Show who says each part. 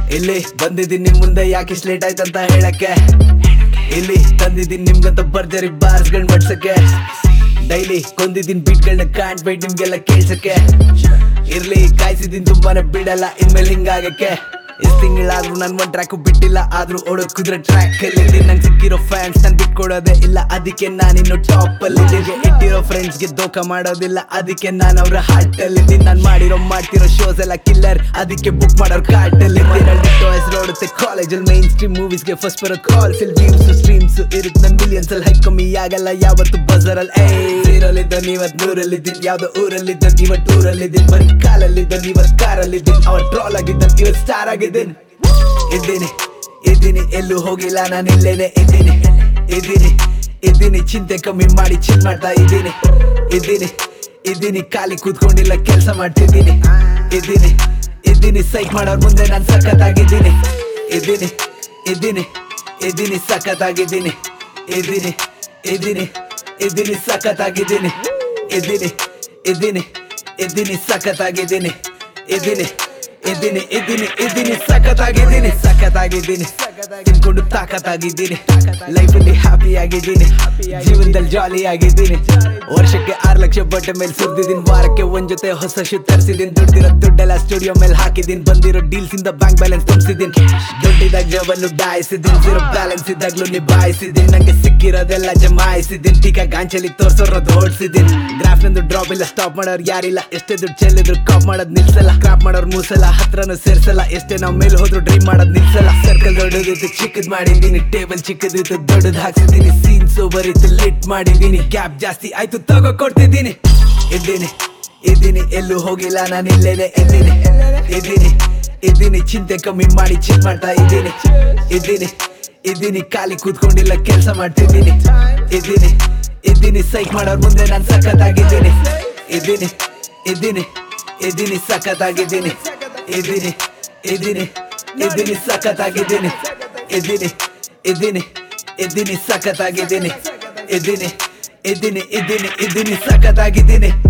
Speaker 1: ಇಲ್ಲಿ ಬಂದಿದ್ದೀನಿ ನಿಮ್ ಮುಂದೆ ಯಾಕೆ ಇಷ್ಟ್ ಲೇಟ್ ಆಯ್ತಂತ ಹೇಳಕ್ಕೆ ಇಲ್ಲಿ ತಂದಿದ್ದೀನಿ ನಿಮ್ಗಂತ ಭರ್ಜರಿ ಬಾರ್ಸ್ಗಳ್ ಬಡ್ಸಕ್ಕೆ ಡೈಲಿ ಕೊಂದಿದ್ದೀನಿ ಬೀಟ್ಗಳನ್ನ ಕಾಣ್ಬೇಡಿ ನಿಮ್ಗೆಲ್ಲ ಕೇಳ್ಸಕ್ಕೆ ಇರ್ಲಿ ಕಾಯ್ಸಿದ್ದೀನಿ ತುಂಬಾನೇ ಬಿಡಲ್ಲ ಇನ್ಮೇಲೆ ಹಿಂಗಾಗಕ್ಕೆ ಎಷ್ಟ್ ತಿಂಗಳಾದ್ರೂ ನನ್ ಒಂದ್ ಟ್ರ್ಯಾಕ್ ಬಿಟ್ಟಿಲ್ಲ ಆದ್ರೂ ಓಡೋದ್ ಕುದ್ರೆ ಟ್ರ್ಯಾಕ್ ಅಲ್ಲಿ ನಂಗೆ ಸಿಕ್ಕಿರೋ ಫ್ಯಾನ್ಸ್ ನನ್ ಬಿಟ್ಕೊಡೋದೇ ಇಲ್ಲ ಅದಕ್ಕೆ ನಾನಿನ್ನು ಟಾಪ್ ಅಲ್ಲಿ ಇಟ್ಟಿರೋ ಫ್ರೆಂಡ್ಸ್ ಗೆ ದೋಖ ಮಾಡೋದಿಲ್ಲ ಅದಕ್ಕೆ ನಾನು ಅವ್ರ ಹಾರ್ಟ್ ಅಲ್ಲಿ ನಾನ್ ಮಾಡಿರೋ ಮಾಡ್ತಿರೋ ಶೋಸ್ ಎಲ್ಲ ಕಿಲ್ಲರ್ ಅದಕ್ಕೆ ಬುಕ್ ಮಾಡೋರ್ ಕಾರ್ಟ್ ಅಲ್ಲಿ ಟಾಯ್ಸ್ ನೋಡುತ್ತೆ ಕಾಲೇಜಲ್ಲಿ ಮೈನ್ ಸ್ಟ್ರೀಮ್ ಮೂವೀಸ್ ಗೆ ಫಸ್ಟ್ ಬರೋ ಕಾಲ್ಸ್ ಇಲ್ಲಿ ವ್ಯೂಸ್ ಸ್ಟ್ರೀಮ್ಸ್ ಇರುತ್ತೆ ನನ್ ಮಿಲಿಯನ್ಸ್ ಅಲ್ಲಿ ಹೈ ಕಮ್ಮಿ ಆಗಲ್ಲ ಯಾವತ್ತು ಬಜರ್ ಅಲ್ಲಿ ಏರಲ್ಲಿದ್ದ ನೀವತ್ ನೂರಲ್ಲಿದ್ದೀನಿ ಯಾವ್ದೋ ಊರಲ್ಲಿದ್ದ ಇವತ್ತು ಊರಲ್ಲಿದ್ದೀನಿ ಬರೀ ಕಾಲಲ್ಲಿದ್ದ ನೀವತ್ ಕಾರಲ್ಲಿದ್ದೀನಿ ಅವ ಟ್ರಾಲ್ ಆಗಿದ್ದ ಇವತ್ ಸ್ಟಾರ್ ಆಗಿದ್ದೀನಿ ಇದ್ದೀನಿ ಇದ್ದೀನಿ ಎಲ್ಲೂ ಹೋಗಿಲ್ಲ ನಾನು ಇಲ್ಲೇನೆ ಇದ್ದೀನಿ ಇದ್ದೀನಿ ಇದ್ದೀನಿ ಚಿಂತೆ ಕಮ್ಮಿ ಮಾಡಿ ಚಿನ್ ಮಾಡ್ತಾ ಇದ್ದೀನಿ ಇದ್ದೀನಿ ಇದ್ದೀನಿ ಖಾಲಿ ಕೂತ್ಕೊಂಡಿಲ್ಲ ಕೆಲಸ ಮಾಡ್ತಿದ್ದೀನಿ ಇದ್ದೀನಿ ಇದ್ದೀನಿ ಸೈಕ್ ಮಾಡೋರ್ ಮುಂದೆ ನಾನು ಸಖತ್ತಾಗಿದ್ದೀನಿ ಇದ್ದೀನಿ ಇದ್ದೀನಿ ಇದ್ದೀನಿ ಸಖತ್ತಾಗಿದ್ದೀನಿ ಇದ್ದೀನಿ ಇದ್ದೀನಿ ಇದ್ದೀನಿ ಸಖತ್ತಾಗಿದ್ದೀನಿ ಇದ್ದೀನಿ ಇದ್ದೀನಿ ಇದ್ದೀನಿ ಸಖತ್ತಾಗಿದ್ದೀನಿ ಇದ್ದೀನಿ ಇದ್ದೀನಿ ಇದ್ದೀನಿ ಇದ್ದೀನಿ ಸಖತ್ತಾಗಿದ್ದೀನಿ ಸಖತ್ತಾಗಿದ್ದೀನಿ ತಿನ್ಕೊಂಡು ತಾಕತ್ತಾಗಿದ್ದೀನಿ ಲೈಫಲ್ಲಿ ಹ್ಯಾಪಿ ಆಗಿದ್ದೀನಿ ಜೀವನದಲ್ಲಿ ಜಾಲಿ ಆಗಿದ್ದೀನಿ ವರ್ಷಕ್ಕೆ ಆರು ಲಕ್ಷ ಬಟ್ಟೆ ಮೇಲೆ ಸುರಿದಿದ್ದೀನಿ ವಾರಕ್ಕೆ ಒಂದ್ ಜೊತೆ ಹೊಸ ಶೂ ತರಿಸಿದ್ದೀನಿ ದುಡ್ಡಿರೋ ದುಡ್ಡೆಲ್ಲ ಸ್ಟುಡಿಯೋ ಮೇಲೆ ಹಾಕಿದ್ದೀನಿ ಬಂದಿರೋ ಡೀಲ್ಸ್ ಇಂದ ಬ್ಯಾಂಕ್ ಬ್ಯಾಲೆನ್ಸ್ ತುಂಬಿಸಿದ್ದೀನಿ ದುಡ್ಡಿದಾಗ ಜೇಬನ್ನು ಡಾಯಿಸಿದ್ದೀನಿ ಜೀರೋ ಬ್ಯಾಲೆನ್ಸ್ ಇದ್ದಾಗ್ಲೂ ನಿಭಾಯಿಸಿದ್ದೀನಿ ನಂಗೆ ಸಿಕ್ಕಿರೋದೆಲ್ಲ ಜಮಾಯಿಸಿದ್ದೀನಿ ಟೀಕಾ ಗಾಂಚಲಿ ತೋರ್ಸೋರೋದು ಓಡಿಸಿದ್ದೀನಿ ಗ್ರಾಫ್ ನಂದು ಡ್ರಾಪ್ ಇಲ್ಲ ಸ್ಟಾಪ್ ಮಾಡೋರು ಯಾರಿಲ್ಲ ಎಷ್ಟೇ ದುಡ್ಡು ಚೆಲ್ಲಿದ್ರು ಕಾಪ್ ಮಾಡೋದ್ ನಿಲ್ಸಲ್ಲ ಕ್ರಾಪ್ ಮಾಡೋರು ಮೂಸಲ್ಲ ಹತ್ರನೂ ಸೇರ್ಸಲ್ಲ ಎಷ್ಟೇ ನಾವ್ ಮೇಲೆ ಹೋದ್ರು ಡ್ರೀಮ್ ಮಾಡೋದ್ ನಿಲ್ಸಲ್ಲ ಸರ್ಕಲ್ ದೊಡ್ಡದಿತ್ತು ಚಿಕ್ಕದ್ ಮಾಡಿದ್ದೀನಿ ಟೇಬಲ್ ಚಿಕ್ಕದಿತ್ತು ದೊಡ್ಡದ್ ಹಾಕ್ಸಿದ್ದೀನಿ ಸೀನ್ ಸೋಬರ್ ಇತ್ತು ಲಿಟ್ ಮಾಡಿದ್ದೀನಿ ಗ್ಯಾಪ್ ಜಾಸ್ತಿ ಆಯ್ತು ತಗೋ ಕೊಡ್ತಿದ್ದೀನಿ ಇದ್ದೀನಿ ಇದ್ದೀನಿ ಎಲ್ಲೂ ಹೋಗಿಲ್ಲ ನಾನು ಇಲ್ಲೇನೆ ಇದ್ದೀನಿ ಇದ್ದೀನಿ ಇದ್ದೀನಿ ಚಿಂತೆ ಕಮ್ಮಿ ಮಾಡಿ ಚಿನ್ ಮಾಡ್ತಾ ಇದ್ದೀನಿ ಇದ್ದೀನಿ ಇದ್ದೀನಿ ಖಾಲಿ ಕೂತ್ಕೊಂಡಿಲ್ಲ ಕೆಲಸ ಮಾಡ್ತಿದ್ದೀನಿ ಇದ್ದೀನಿ ಇದ್ದೀನಿ ಸೈಕ್ ಮಾಡೋರ್ ಮುಂದೆ ನಾನು ಸಖತ್ತಾಗಿದ್ದೀನಿ ಇದ್ದೀನಿ ಇದ್ದೀನಿ ಇದ್ದೀನಿ ಸಖತ್ತಾಗಿದ್ದೀನಿ ಇದ್ದೀನಿ ಇದ್ದೀನಿ ಇದ್ದೀನಿ ಸಖತ್ತಾಗಿದ್ದೀನಿ ಇದ್ದೀನಿ ಇದ್ದೀನಿ ಇದ್ದೀನಿ ಸಖತ್ತಾಗಿದ್ದೀನಿ ಇದ್ದೀನಿ ಇದ್ದೀನಿ ಇದ್ದೀನಿ ಇದ್ದೀನಿ ಸಖತ್ತಾಗಿದ್ದೀನಿ